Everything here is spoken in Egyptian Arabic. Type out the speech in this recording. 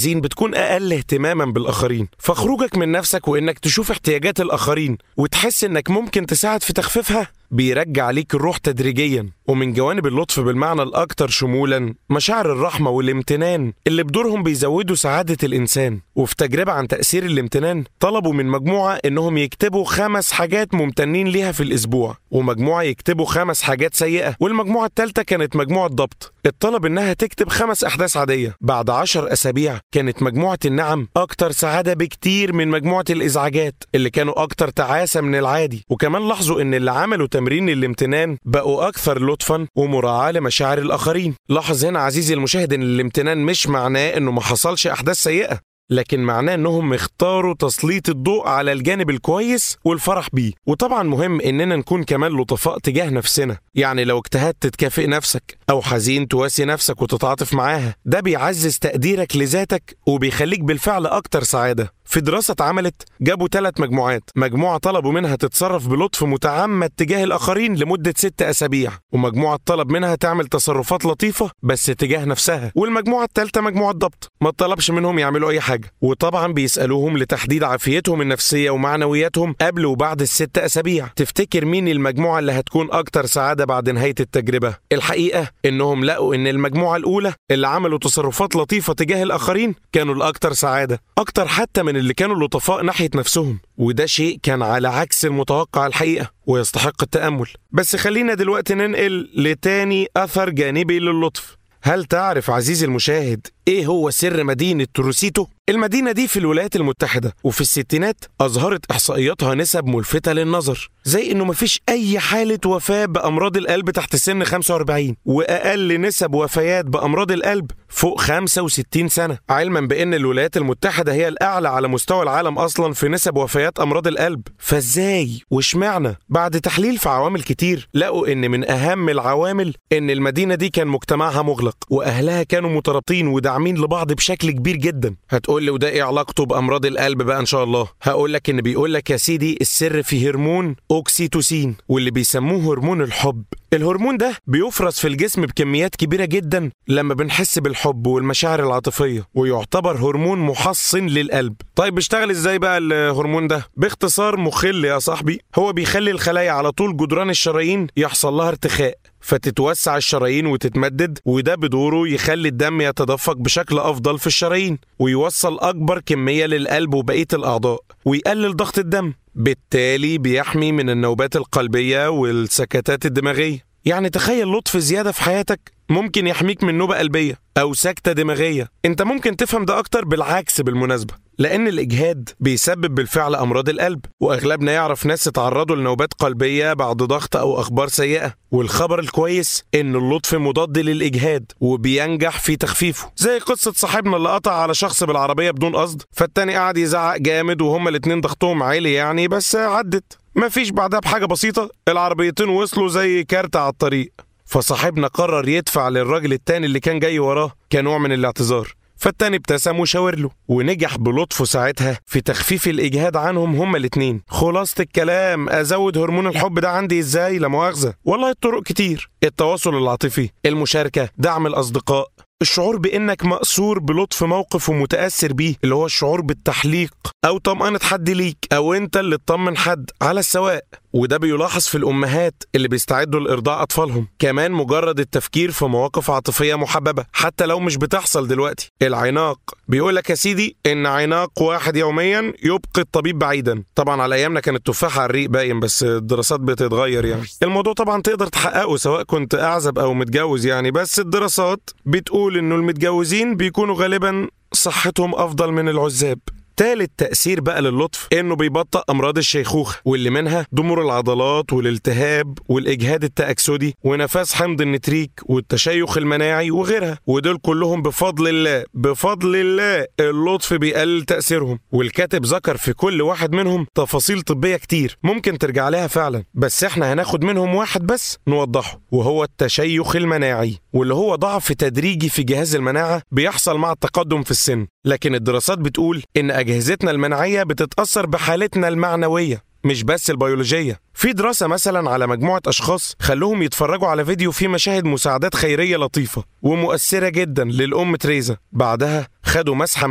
حزين بتكون أقل اهتماما بالآخرين فخروجك من نفسك وإنك تشوف احتياجات الآخرين وتحس إنك ممكن تساعد في تخفيفها بيرجع ليك الروح تدريجيا ومن جوانب اللطف بالمعنى الأكثر شمولا مشاعر الرحمة والامتنان اللي بدورهم بيزودوا سعادة الإنسان وفي تجربة عن تأثير الامتنان طلبوا من مجموعة إنهم يكتبوا خمس حاجات ممتنين ليها في الأسبوع ومجموعة يكتبوا خمس حاجات سيئة والمجموعة الثالثة كانت مجموعة ضبط الطلب إنها تكتب خمس أحداث عادية بعد عشر أسابيع كانت مجموعة النعم أكتر سعادة بكتير من مجموعة الإزعاجات اللي كانوا أكتر تعاسة من العادي وكمان لاحظوا إن اللي عملوا تمرين الامتنان بقوا أكثر لطفا ومراعاة لمشاعر الآخرين لاحظ هنا عزيزي المشاهد إن الامتنان مش معناه إنه ما حصلش أحداث سيئة لكن معناه انهم اختاروا تسليط الضوء على الجانب الكويس والفرح بيه وطبعا مهم اننا نكون كمان لطفاء تجاه نفسنا يعني لو اجتهدت تكافئ نفسك او حزين تواسي نفسك وتتعاطف معاها ده بيعزز تقديرك لذاتك وبيخليك بالفعل اكتر سعاده في دراسة اتعملت جابوا ثلاث مجموعات مجموعة طلبوا منها تتصرف بلطف متعمد تجاه الآخرين لمدة ست أسابيع ومجموعة طلب منها تعمل تصرفات لطيفة بس تجاه نفسها والمجموعة الثالثة مجموعة ضبط ما طلبش منهم يعملوا أي حاجة وطبعا بيسألوهم لتحديد عافيتهم النفسية ومعنوياتهم قبل وبعد الست أسابيع تفتكر مين المجموعة اللي هتكون أكتر سعادة بعد نهاية التجربة الحقيقة إنهم لقوا إن المجموعة الأولى اللي عملوا تصرفات لطيفة تجاه الآخرين كانوا الأكتر سعادة أكتر حتى من اللي كانوا لطفاء ناحية نفسهم وده شيء كان على عكس المتوقع الحقيقة ويستحق التأمل بس خلينا دلوقتي ننقل لتاني أثر جانبي للطف هل تعرف عزيزي المشاهد ايه هو سر مدينة تروسيتو؟ المدينة دي في الولايات المتحدة وفي الستينات أظهرت إحصائياتها نسب ملفتة للنظر زي إنه مفيش أي حالة وفاة بأمراض القلب تحت سن 45 وأقل نسب وفيات بأمراض القلب فوق 65 سنة علما بأن الولايات المتحدة هي الأعلى على مستوى العالم أصلا في نسب وفيات أمراض القلب فإزاي واشمعنى بعد تحليل في عوامل كتير لقوا إن من أهم العوامل إن المدينة دي كان مجتمعها مغلق وأهلها كانوا مترابطين وداعمين لبعض بشكل كبير جدا هتقول لي وده إيه علاقته بأمراض القلب بقى إن شاء الله هقول لك إن بيقول لك يا سيدي السر في هرمون أوكسيتوسين واللي بيسموه هرمون الحب الهرمون ده بيفرز في الجسم بكميات كبيرة جدا لما بنحس بالحب والمشاعر العاطفية ويعتبر هرمون محصن للقلب طيب بيشتغل ازاي بقى الهرمون ده باختصار مخل يا صاحبي هو بيخلي الخلايا على طول جدران الشرايين يحصل لها ارتخاء فتتوسع الشرايين وتتمدد وده بدوره يخلي الدم يتدفق بشكل افضل في الشرايين ويوصل اكبر كميه للقلب وبقيه الاعضاء ويقلل ضغط الدم بالتالي بيحمي من النوبات القلبيه والسكتات الدماغيه يعني تخيل لطف زياده في حياتك ممكن يحميك من نوبه قلبيه او سكته دماغيه انت ممكن تفهم ده اكتر بالعكس بالمناسبه لأن الإجهاد بيسبب بالفعل أمراض القلب وأغلبنا يعرف ناس اتعرضوا لنوبات قلبية بعد ضغط أو أخبار سيئة والخبر الكويس إن اللطف مضاد للإجهاد وبينجح في تخفيفه زي قصة صاحبنا اللي قطع على شخص بالعربية بدون قصد فالتاني قعد يزعق جامد وهما الاتنين ضغطهم عالي يعني بس عدت مفيش بعدها بحاجة بسيطة العربيتين وصلوا زي كارت على الطريق فصاحبنا قرر يدفع للراجل التاني اللي كان جاي وراه كنوع من الاعتذار فالتاني ابتسم وشاور له ونجح بلطفه ساعتها في تخفيف الاجهاد عنهم هما الاتنين خلاصة الكلام ازود هرمون الحب ده عندي ازاي لا مؤاخذة والله الطرق كتير التواصل العاطفي المشاركة دعم الاصدقاء الشعور بانك مأسور بلطف موقف ومتأثر بيه اللي هو الشعور بالتحليق او طمأنة حد ليك او انت اللي تطمن حد على السواء وده بيلاحظ في الامهات اللي بيستعدوا لارضاع اطفالهم كمان مجرد التفكير في مواقف عاطفيه محببه حتى لو مش بتحصل دلوقتي العناق بيقول لك يا سيدي ان عناق واحد يوميا يبقي الطبيب بعيدا طبعا على ايامنا كان التفاح على الريق باين بس الدراسات بتتغير يعني الموضوع طبعا تقدر تحققه سواء كنت اعزب او متجوز يعني بس الدراسات بتقول انه المتجوزين بيكونوا غالبا صحتهم افضل من العزاب تالت تأثير بقى للطف إنه بيبطئ أمراض الشيخوخة واللي منها ضمور العضلات والالتهاب والإجهاد التأكسدي ونفاس حمض النتريك والتشيخ المناعي وغيرها ودول كلهم بفضل الله بفضل الله اللطف بيقلل تأثيرهم والكاتب ذكر في كل واحد منهم تفاصيل طبية كتير ممكن ترجع لها فعلا بس احنا هناخد منهم واحد بس نوضحه وهو التشيخ المناعي واللي هو ضعف تدريجي في جهاز المناعة بيحصل مع التقدم في السن لكن الدراسات بتقول إن أجهزتنا المناعية بتتأثر بحالتنا المعنوية مش بس البيولوجية في دراسة مثلا على مجموعة أشخاص خلوهم يتفرجوا على فيديو فيه مشاهد مساعدات خيرية لطيفة ومؤثرة جدا للأم تريزا بعدها خدوا مسحة